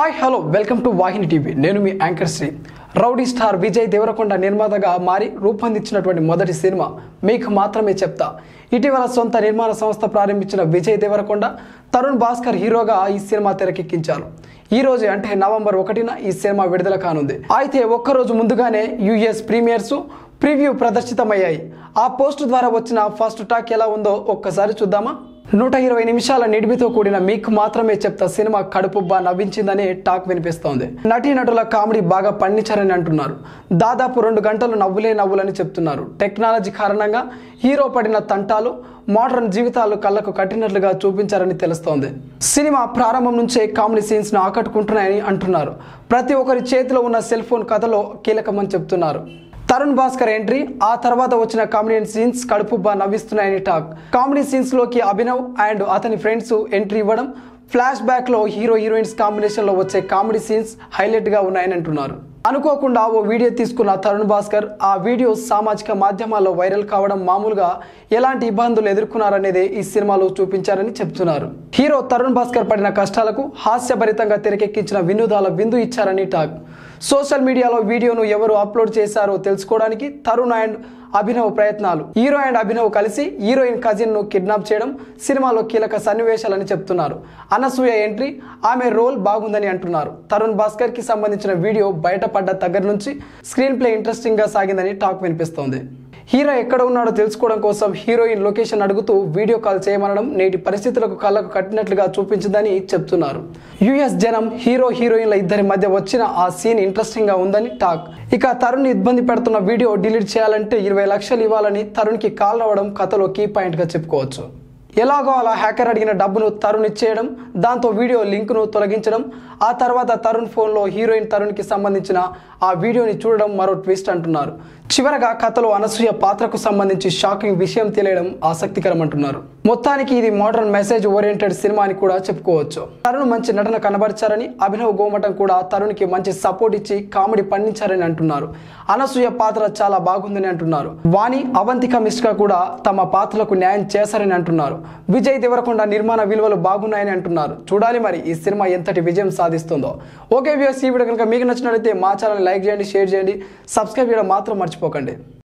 hi hello welcome to Vahini TV నేను మీ anchor Sri rowdy star Vijay Deverakonda నిర్మాతగా మారి రూపొందించినటువంటి మొదటి సినిమా మీకు మాత్రమే చెప్తా ఇటీవల సొంత నిర్మాణ సంస్థ ప్రారంభించిన విజయ్ దేవరకొండ తరుణ్ భాస్కర్ హీరోగా ఈ సినిమా తెరకెక్కించారు ఈ రోజు అంటే నవంబర్ ఒకటిన ఈ సినిమా విడుదల కానుంది అయితే ఒక్కరోజు ముందుగానే యుఎస్ ప్రీమియర్స్ ప్రివ్యూ ప్రదర్శితమయ్యాయి ఆ పోస్ట్ ద్వారా వచ్చిన ఫస్ట్ టాక్ ఎలా ఉందో ఒక్కసారి చూద్దామా నూట ఇరవై నిమిషాల నిడిమితో కూడిన మీకు మాత్రమే చెప్తా సినిమా కడుపుబ్బా నవ్వించిందని టాక్ వినిపిస్తోంది నటీనటుల కామెడీ బాగా పండించారని అంటున్నారు దాదాపు రెండు గంటలు నవ్వులే నవ్వులని చెప్తున్నారు టెక్నాలజీ కారణంగా హీరో పడిన తంటాలు మోడర్న్ జీవితాలు కళ్ళకు కట్టినట్లుగా చూపించారని తెలుస్తోంది సినిమా ప్రారంభం నుంచే కామెడీ సీన్స్ ను ఆకట్టుకుంటున్నాయని అంటున్నారు ప్రతి ఒక్కరి చేతిలో ఉన్న సెల్ ఫోన్ కథలో కీలకమని చెప్తున్నారు తరుణ్ భాస్కర్ ఎంట్రీ ఆ తర్వాత వచ్చిన కామెడియన్ సీన్స్ కడుపుబ్బా నవ్విస్తున్నాయని టాక్ కామెడీ సీన్స్ లోకి అభినవ్ అండ్ అతని ఫ్రెండ్స్ ఎంట్రీ ఇవ్వడం ఫ్లాష్ బ్యాక్ లో హీరో హీరోయిన్స్ కాంబినేషన్ లో వచ్చే కామెడీ సీన్స్ హైలైట్ గా ఉన్నాయని అంటున్నారు అనుకోకుండా ఓ వీడియో తీసుకున్న తరుణ్ భాస్కర్ ఆ వీడియో సామాజిక మాధ్యమాల్లో వైరల్ కావడం మామూలుగా ఎలాంటి ఇబ్బందులు ఎదుర్కొన్నారనేదే ఈ సినిమాలో చూపించారని చెప్తున్నారు హీరో తరుణ్ భాస్కర్ పడిన కష్టాలకు హాస్యభరితంగా తెరకెక్కించిన వినోదాల విందు ఇచ్చారని టాక్ సోషల్ మీడియాలో వీడియోను ఎవరు అప్లోడ్ చేశారో తెలుసుకోవడానికి తరుణ్ అండ్ అభినవ్ ప్రయత్నాలు హీరో అండ్ అభినవ్ కలిసి హీరోయిన్ కజిన్ ను కిడ్నాప్ చేయడం సినిమాలో కీలక సన్నివేశాలని చెప్తున్నారు అనసూయ ఎంట్రీ ఆమె రోల్ బాగుందని అంటున్నారు తరుణ్ భాస్కర్ కి సంబంధించిన వీడియో బయటపడ్డ దగ్గర నుంచి స్క్రీన్ ప్లే ఇంట్రెస్టింగ్ గా సాగిందని టాక్ వినిపిస్తోంది హీరో ఎక్కడ ఉన్నాడో తెలుసుకోవడం కోసం హీరోయిన్ లొకేషన్ అడుగుతూ వీడియో కాల్ చేయమనడం నేటి పరిస్థితులకు కళ్ళకు కట్టినట్లుగా చూపించిందని చెప్తున్నారు యుఎస్ జనం హీరో హీరోయిన్ల ఇద్దరి మధ్య వచ్చిన ఆ సీన్ ఇంట్రెస్టింగ్ గా ఉందని టాక్ ఇక తరుణ్ ఇబ్బంది పెడుతున్న వీడియో డిలీట్ చేయాలంటే ఇరవై లక్షలు ఇవ్వాలని తరుణ్కి కాల్ రావడం కథలో కీ పాయింట్ గా చెప్పుకోవచ్చు ఎలాగో అలా హ్యాకర్ అడిగిన డబ్బును తరుణ్ ఇచ్చేయడం దాంతో వీడియో లింక్ను తొలగించడం ఆ తర్వాత తరుణ్ ఫోన్లో హీరోయిన్ తరుణ్కి సంబంధించిన ఆ వీడియోని చూడడం మరో ట్విస్ట్ అంటున్నారు చివరగా కథలో అనసూయ పాత్రకు సంబంధించి షాకింగ్ విషయం తెలియడం ఆసక్తికరం అంటున్నారు మొత్తానికి ఇది మోడర్న్ మెసేజ్ ఓరియంటెడ్ సినిమా అని కూడా చెప్పుకోవచ్చు తరుణ్ మంచి నటన కనబరిచారని అభినవ్ గోమటం కూడా తరుణ్కి మంచి సపోర్ట్ ఇచ్చి కామెడీ పండించారని అంటున్నారు అనసూయ పాత్ర చాలా బాగుందని అంటున్నారు వాణి అవంతిక మిశ్రా కూడా తమ పాత్రలకు న్యాయం చేశారని అంటున్నారు విజయ్ దేవరకొండ నిర్మాణ విలువలు బాగున్నాయని అంటున్నారు చూడాలి మరి ఈ సినిమా ఎంతటి విజయం సాధిస్తుందో ఓకే వ్యూస్ ఈ వీడియో కనుక మీకు నచ్చినట్లయితే మా ఛానల్ లైక్ చేయండి షేర్ చేయండి సబ్స్క్రైబ్ చేయడం మాత్రం మర్చిపోకండి